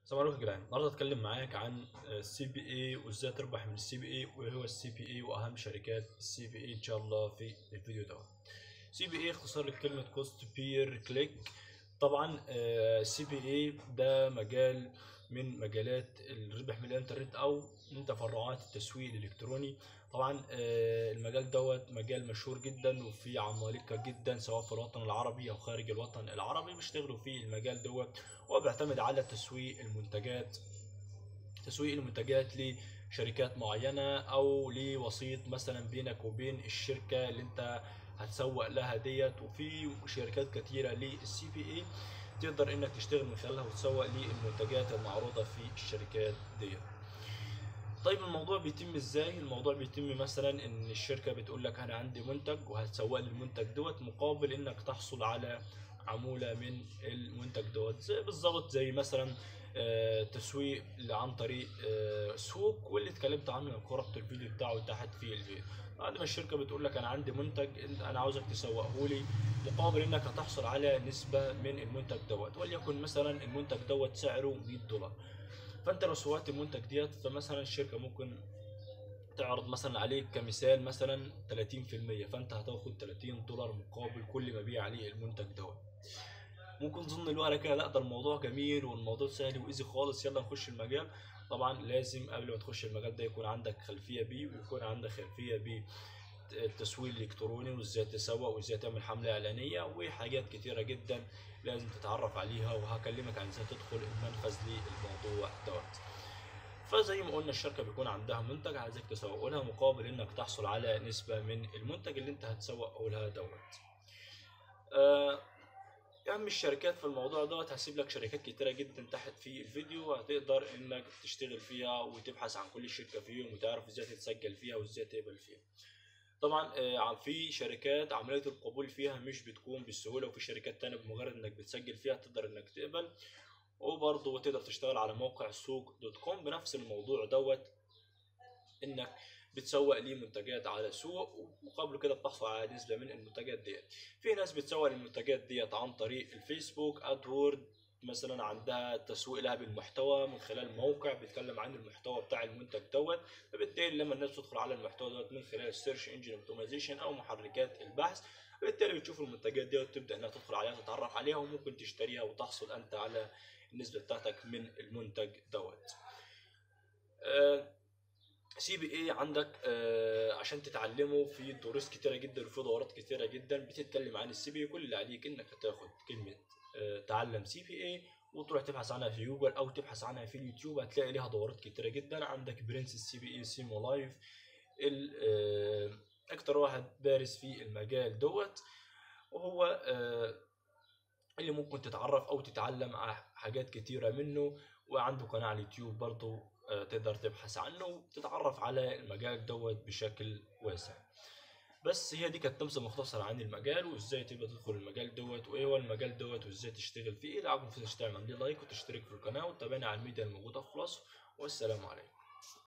السلام عليكم يا جدعان النهارده هتكلم معاك عن السي بي اي وازاي تربح من السي بي اي وايه هو السي بي اي واهم شركات السي بي اي ان شاء الله في الفيديو ده سي بي اي اختصار لكلمه كوست بير كليك طبعا السي بي اي ده مجال من مجالات الربح من الانترنت او من تفرعات التسويق الالكتروني طبعا آه، المجال دوت مجال مشهور جدا وفي عمالقه جدا سواء في الوطن العربي او خارج الوطن العربي بيشتغلوا في المجال دوت هو بيعتمد على تسويق المنتجات تسويق المنتجات لشركات معينة أو لوسيط مثلا بينك وبين الشركة اللي أنت هتسوق لها ديت وفي شركات كتيرة للسي بي اي تقدر انك تشتغل من خلالها وتسوق للمنتجات المعروضة في الشركات ديت طيب الموضوع بيتم ازاي الموضوع بيتم مثلا ان الشركة بتقول لك انا عندي منتج وهتسوق لي المنتج دوت مقابل انك تحصل على عمولة من المنتج دوت زي بالظبط زي مثلا آه، تسويق عن طريق آه، سوق واللي اتكلمت عنه لو ربط الفيديو بتاعه تحت في الفيديو بعد ما الشركه بتقول لك انا عندي منتج انت- انا عاوزك تسوقه لي مقابل انك هتحصل على نسبه من المنتج دوت وليكن مثلا المنتج دوت سعره 100 دولار فانت لو سوقت المنتج ديت فمثلا الشركه ممكن تعرض مثلا عليك كمثال مثلا 30% فانت هتاخد 30 دولار مقابل كل مبيع عليه المنتج دوت ممكن تظن الوهله كده لا ده الموضوع جميل والموضوع سهل وايزي خالص يلا نخش المجال طبعا لازم قبل ما تخش المجال ده يكون عندك خلفيه بيه ويكون عندك خلفيه بيه التسويق الالكتروني وازاي تسوق وازاي تعمل حمله اعلانيه وحاجات كتيره جدا لازم تتعرف عليها وهكلمك عن ازاي تدخل المنفذ للموضوع دوت فزي ما قلنا الشركه بيكون عندها منتج عايزك تسوقه لها مقابل انك تحصل على نسبه من المنتج اللي انت هتسوقه لها دوت آه، اهم الشركات في الموضوع دوت هسيب لك شركات كتيره جدا تحت في الفيديو هتقدر انك تشتغل فيها وتبحث عن كل شركه فيهم وتعرف ازاي تتسجل فيها وازاي تقبل فيها طبعا آه، في شركات عمليه القبول فيها مش بتكون بالسهوله وفي شركات تانية بمجرد انك بتسجل فيها تقدر انك تقبل وبرضه تقدر تشتغل على موقع سوق دوت كوم بنفس الموضوع دوت انك بتسوق ليه منتجات على سوق ومقابل كده بتحصل على نسبه من المنتجات ديت في ناس بتسوق المنتجات ديت عن طريق الفيسبوك ادورد مثلا عندها تسويق لها بالمحتوى من خلال موقع بيتكلم عن المحتوى بتاع المنتج دوت فبالتالي لما الناس تدخل على المحتوى دوت من خلال السيرش انجن اوبتمايزيشن او محركات البحث بالتالي بتشوف المنتجات دي وتبدا انها تدخل عليها تتعرف عليها وممكن تشتريها وتحصل انت على النسبه بتاعتك من المنتج دوت سي بي اي عندك آه، عشان تتعلمه في دروس كتيره جدا وفي دورات كتيره جدا بتتكلم عن السي بي اي كل اللي عليك انك هتاخد كلمه آه، تعلم سي بي اي وتروح تبحث عنها في جوجل او تبحث عنها في اليوتيوب هتلاقي ليها دورات كتيره جدا عندك برنس السي بي اي سيمو لايف ال- آه، اكتر واحد بارز في المجال دوت وهو آه، اللي ممكن تتعرف او تتعلم على حاجات كتيره منه وعنده قناه على اليوتيوب برضه آه، تقدر تبحث عنه وتتعرف على المجال دوت بشكل واسع بس هي دي كانت نبذه مختصره عن المجال وازاي تبدا تدخل المجال دوت وايه هو المجال دوت وازاي تشتغل فيه لا عارف تعمل لي لايك وتشترك في القناه وتتابعنا على الميديا الموجوده في مصر والسلام عليكم